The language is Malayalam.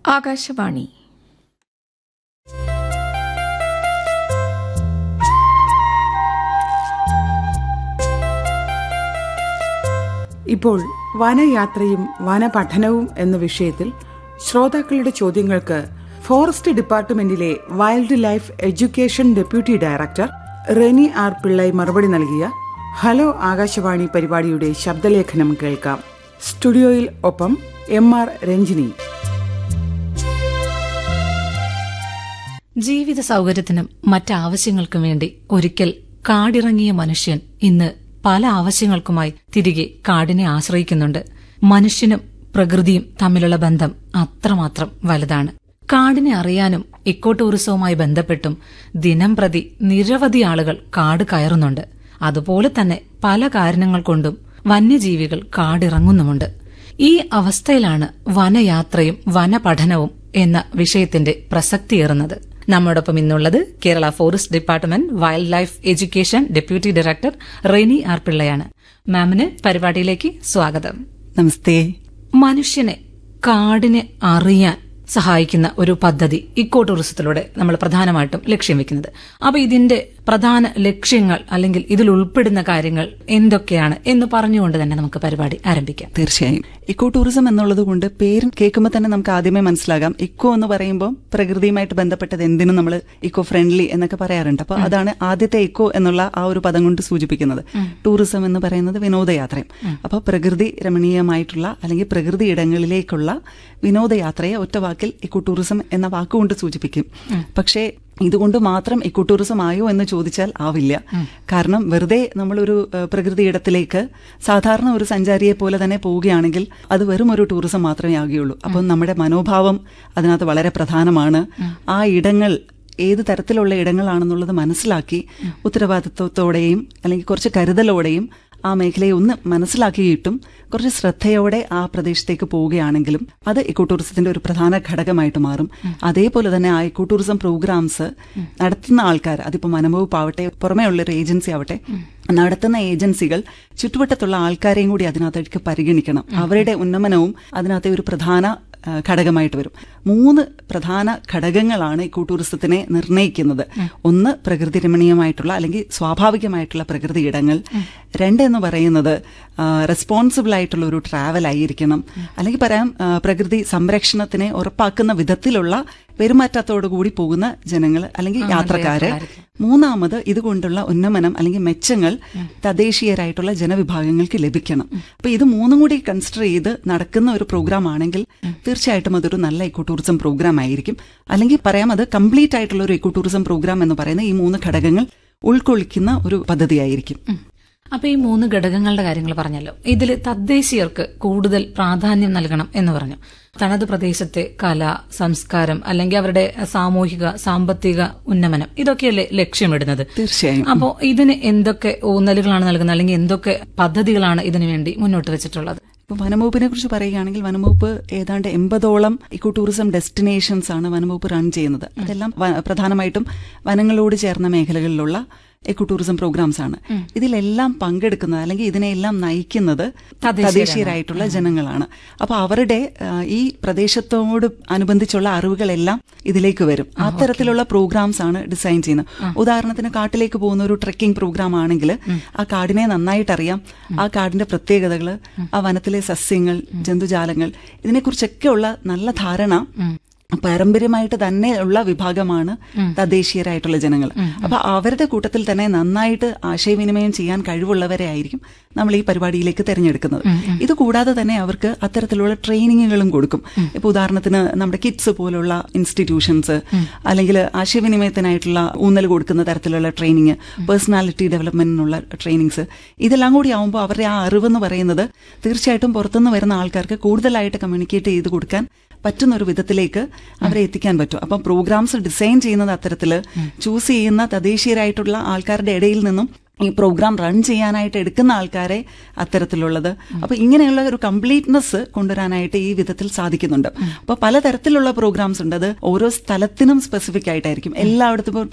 ആകാശവാണി ഇപ്പോൾ വനയാത്രയും വനപഠനവും എന്ന വിഷയത്തിൽ ശ്രോതാക്കളുടെ ചോദ്യങ്ങൾക്ക് ഫോറസ്റ്റ് ഡിപ്പാർട്ട്മെന്റിലെ wild life education deputy director Reni R Pillai മറുപടി നൽകിയ ഹലോ ആകാശവാണി പരിപാടിയുടെ ശബ്ദലേഖനം കേൾക്കാം സ്റ്റുഡിയോയിൽ ഒപ്പം എം ആർ രഞ്ജിനി ജീവിത സൗകര്യത്തിനും മറ്റാവശ്യങ്ങൾക്കും വേണ്ടി ഒരിക്കൽ കാടിറങ്ങിയ മനുഷ്യൻ ഇന്ന് പല ആവശ്യങ്ങൾക്കുമായി തിരികെ കാടിനെ ആശ്രയിക്കുന്നുണ്ട് മനുഷ്യനും പ്രകൃതിയും തമ്മിലുള്ള ബന്ധം അത്രമാത്രം വലുതാണ് കാടിനെ അറിയാനും ഇക്കോ ടൂറിസവുമായി ബന്ധപ്പെട്ടും ദിനം പ്രതി നിരവധി ആളുകൾ കാട് കയറുന്നുണ്ട് അതുപോലെ തന്നെ പല കാരണങ്ങൾ കൊണ്ടും വന്യജീവികൾ കാടിറങ്ങുന്നുമുണ്ട് ഈ അവസ്ഥയിലാണ് വനയാത്രയും വനപഠനവും എന്ന വിഷയത്തിന്റെ പ്രസക്തിയേറുന്നത് നമ്മോടൊപ്പം ഇന്നുള്ളത് Kerala forest department wild life education deputy director Reni R പിള്ളയാണ് മാമിന് പരിപാടിയിലേക്ക് സ്വാഗതം നമസ്തേ മനുഷ്യനെ കാടിനെ അറിയാൻ സഹായിക്കുന്ന ഒരു പദ്ധതി ഇക്കോ ടൂറിസത്തിലൂടെ നമ്മൾ പ്രധാനമായിട്ടും ലക്ഷ്യം വെക്കുന്നത് അപ്പൊ ഇതിന്റെ പ്രധാന ലക്ഷ്യങ്ങൾ അല്ലെങ്കിൽ ഇതിൽ ഉൾപ്പെടുന്ന കാര്യങ്ങൾ എന്തൊക്കെയാണ് എന്ന് പറഞ്ഞുകൊണ്ട് തന്നെ നമുക്ക് പരിപാടി ആരംഭിക്കാം തീർച്ചയായും ഇക്കോ ടൂറിസം എന്നുള്ളത് കൊണ്ട് പേര് കേൾക്കുമ്പോൾ തന്നെ നമുക്ക് ആദ്യമേ മനസ്സിലാകാം ഇക്കോ എന്ന് പറയുമ്പോൾ പ്രകൃതിയുമായിട്ട് ബന്ധപ്പെട്ടത് എന്തിനും നമ്മൾ ഇക്കോ ഫ്രണ്ട്ലി എന്നൊക്കെ പറയാറുണ്ട് അപ്പോൾ അതാണ് ആദ്യത്തെ ഇക്കോ എന്നുള്ള ആ ഒരു പദം കൊണ്ട് സൂചിപ്പിക്കുന്നത് ടൂറിസം എന്ന് പറയുന്നത് വിനോദയാത്രയും അപ്പോൾ പ്രകൃതി രമണീയമായിട്ടുള്ള അല്ലെങ്കിൽ പ്രകൃതി ഇടങ്ങളിലേക്കുള്ള വിനോദയാത്രയെ ഒറ്റ വാക്കിൽ ഇക്കോ ടൂറിസം എന്ന വാക്കുകൊണ്ട് സൂചിപ്പിക്കും പക്ഷേ ഇതുകൊണ്ട് മാത്രം ഇക്കോ ടൂറിസം ആയോ എന്ന് ചോദിച്ചാൽ ആവില്ല കാരണം വെറുതെ നമ്മളൊരു ഏഹ്, പ്രകൃതി ഇടത്തിലേക്ക് സാധാരണ ഒരു സഞ്ചാരിയെ പോലെ തന്നെ പോവുകയാണെങ്കിൽ അത് വെറും ഒരു ടൂറിസം മാത്രമേ ആകുകയുള്ളൂ അപ്പം നമ്മുടെ മനോഭാവം അതിനകത്ത് വളരെ പ്രധാനമാണ് ആ ഇടങ്ങൾ ഏത് തരത്തിലുള്ള ഇടങ്ങളാണെന്നുള്ളത് മനസ്സിലാക്കി ഉത്തരവാദിത്വത്തോടെയും അല്ലെങ്കിൽ കുറച്ച് കരുതലോടെയും ആ മേഖലയെ ഒന്ന് മനസ്സിലാക്കിയിട്ടും കുറച്ച് ശ്രദ്ധയോടെ ആ പ്രദേശത്തേക്ക് പോവുകയാണെങ്കിലും അത് ഇക്കോ ടൂറിസത്തിന്റെ ഒരു പ്രധാന ഘടകമായിട്ട് മാറും അതേപോലെ തന്നെ ആ ഇക്കോ ടൂറിസം പ്രോഗ്രാംസ് നടത്തുന്ന ആൾക്കാർ അതിപ്പോ വനംവകുപ്പ് ആവട്ടെ പുറമേ ഉള്ള ഒരു ഏജൻസി ആവട്ടെ നടത്തുന്ന ഏജൻസികൾ ചുറ്റുവട്ടത്തുള്ള ആൾക്കാരെയും കൂടി അതിനകത്തേക്ക് പരിഗണിക്കണം അവരുടെ ഉന്നമനവും അതിനകത്തെ ഒരു പ്രധാന ആ, ഘടകമായിട്ട് വരും മൂന്ന് പ്രധാന ഘടകങ്ങളാണ് ഇക്കോ ടൂറിസത്തിനെ നിർണ്ണയിക്കുന്നത് ഒന്ന് പ്രകൃതി രമണീയമായിട്ടുള്ള അല്ലെങ്കിൽ സ്വാഭാവികമായിട്ടുള്ള പ്രകൃതി ഇടങ്ങൾ രണ്ട് എന്ന് പറയുന്നത് റെസ്പോൺസിബിൾ ആയിട്ടുള്ള ഒരു ട്രാവൽ ആയിരിക്കണം അല്ലെങ്കിൽ പറയാം ആ, പ്രകൃതി സംരക്ഷണത്തിനെ ഉറപ്പാക്കുന്ന വിധത്തിലുള്ള പെരുമാറ്റത്തോടു കൂടി പോകുന്ന ജനങ്ങൾ അല്ലെങ്കിൽ യാത്രക്കാര് മൂന്നാമത് ഇതുകൊണ്ടുള്ള ഉന്നമനം അല്ലെങ്കിൽ മെച്ചങ്ങൾ തദ്ദേശീയരായിട്ടുള്ള ജനവിഭാഗങ്ങൾക്ക് ലഭിക്കണം അപ്പൊ ഇത് മൂന്നും കൂടി കൺസിഡർ ചെയ്ത് നടക്കുന്ന ഒരു പ്രോഗ്രാം ആണെങ്കിൽ തീർച്ചയായിട്ടും അതൊരു നല്ല ഇക്കോ ടൂറിസം പ്രോഗ്രാം ആയിരിക്കും അല്ലെങ്കിൽ പറയാം അത് കംപ്ലീറ്റ് ആയിട്ടുള്ള ഒരു ഇക്കോ ടൂറിസം പ്രോഗ്രാം എന്ന് പറയുന്ന ഈ മൂന്ന് ഘടകങ്ങൾ ഉൾക്കൊള്ളിക്കുന്ന ഒരു പദ്ധതിയായിരിക്കും അപ്പൊ ഈ മൂന്ന് ഘടകങ്ങളുടെ കാര്യങ്ങൾ പറഞ്ഞല്ലോ ഇതിൽ തദ്ദേശീയർക്ക് കൂടുതൽ പ്രാധാന്യം നൽകണം എന്ന് പറഞ്ഞു തനത് പ്രദേശത്തെ കല സംസ്കാരം അല്ലെങ്കിൽ അവരുടെ സാമൂഹിക സാമ്പത്തിക ഉന്നമനം ഇതൊക്കെയല്ലേ ലക്ഷ്യമിടുന്നത് തീർച്ചയായും അപ്പോ ഇതിന് എന്തൊക്കെ ഊന്നലുകളാണ് നൽകുന്നത് അല്ലെങ്കിൽ എന്തൊക്കെ പദ്ധതികളാണ് ഇതിനു വേണ്ടി മുന്നോട്ട് വെച്ചിട്ടുള്ളത് ഇപ്പൊ വനംവകുപ്പിനെ കുറിച്ച് പറയുകയാണെങ്കിൽ വനംവകുപ്പ് ഏതാണ്ട് എൺപതോളം ഇക്കോ ടൂറിസം ഡെസ്റ്റിനേഷൻസ് ആണ് വനംവകുപ്പ് റൺ ചെയ്യുന്നത് അതെല്ലാം വ- പ്രധാനമായിട്ടും വനങ്ങളോട് ചേർന്ന മേഖലകളിലുള്ള എക്കോ ടൂറിസം പ്രോഗ്രാംസ് ആണ് ഇതിലെല്ലാം പങ്കെടുക്കുന്നത് അല്ലെങ്കിൽ ഇതിനെല്ലാം നയിക്കുന്നത് തദ്ദേശീയരായിട്ടുള്ള ജനങ്ങളാണ് അപ്പൊ അവരുടെ ആ, ഈ പ്രദേശത്തോട് അനുബന്ധിച്ചുള്ള അറിവുകളെല്ലാം ഇതിലേക്ക് വരും അത്തരത്തിലുള്ള പ്രോഗ്രാംസ് ആണ് ഡിസൈൻ ചെയ്യുന്നത് ഉദാഹരണത്തിന് കാട്ടിലേക്ക് പോകുന്ന ഒരു ട്രെക്കിംഗ് പ്രോഗ്രാം ആണെങ്കിൽ ആ കാടിനെ നന്നായിട്ട് അറിയാം ആ കാടിന്റെ പ്രത്യേകതകൾ ആ വനത്തിലെ സസ്യങ്ങൾ ജന്തുജാലങ്ങൾ ഇതിനെക്കുറിച്ചൊക്കെ ഉള്ള നല്ല ധാരണ പാരമ്പര്യമായിട്ട് തന്നെ ഉള്ള വിഭാഗമാണ് തദ്ദേശീയരായിട്ടുള്ള ജനങ്ങൾ അപ്പൊ അവരുടെ കൂട്ടത്തിൽ തന്നെ നന്നായിട്ട് ആശയവിനിമയം ചെയ്യാൻ കഴിവുള്ളവരെ ആയിരിക്കും നമ്മൾ ഈ പരിപാടിയിലേക്ക് തിരഞ്ഞെടുക്കുന്നത് ഇത് കൂടാതെ തന്നെ അവർക്ക് അത്തരത്തിലുള്ള ട്രെയിനിങ്ങുകളും കൊടുക്കും ഇപ്പൊ ഉദാഹരണത്തിന് നമ്മുടെ കിഡ്സ് പോലുള്ള ഇൻസ്റ്റിറ്റ്യൂഷൻസ് അല്ലെങ്കിൽ ആശയവിനിമയത്തിനായിട്ടുള്ള ഊന്നൽ കൊടുക്കുന്ന തരത്തിലുള്ള ട്രെയിനിങ് പേഴ്സണാലിറ്റി ഡെവലപ്മെന്റിനുള്ള ട്രെയിനിങ്സ് ഇതെല്ലാം കൂടി ആവുമ്പോൾ അവരുടെ ആ അറിവെന്ന് പറയുന്നത് തീർച്ചയായിട്ടും പുറത്തുനിന്ന് വരുന്ന ആൾക്കാർക്ക് കൂടുതലായിട്ട് കമ്മ്യൂണിക്കേറ്റ് ചെയ്ത് കൊടുക്കാൻ പറ്റുന്ന ഒരു വിധത്തിലേക്ക് അവരെ എത്തിക്കാൻ പറ്റും അപ്പം പ്രോഗ്രാംസ് ഡിസൈൻ ചെയ്യുന്നത് അത്തരത്തില് ചൂസ് ചെയ്യുന്ന തദ്ദേശീയരായിട്ടുള്ള ആൾക്കാരുടെ ഇടയിൽ നിന്നും ഈ പ്രോഗ്രാം റൺ ചെയ്യാനായിട്ട് എടുക്കുന്ന ആൾക്കാരെ അത്തരത്തിലുള്ളത് അപ്പൊ ഇങ്ങനെയുള്ള ഒരു കംപ്ലീറ്റ്നെസ് കൊണ്ടുവരാനായിട്ട് ഈ വിധത്തിൽ സാധിക്കുന്നുണ്ട് അപ്പൊ പലതരത്തിലുള്ള പ്രോഗ്രാംസ് ഉണ്ട് അത് ഓരോ സ്ഥലത്തിനും സ്പെസിഫിക് ആയിട്ടായിരിക്കും എല്ലായിടത്തും ഇപ്പോൾ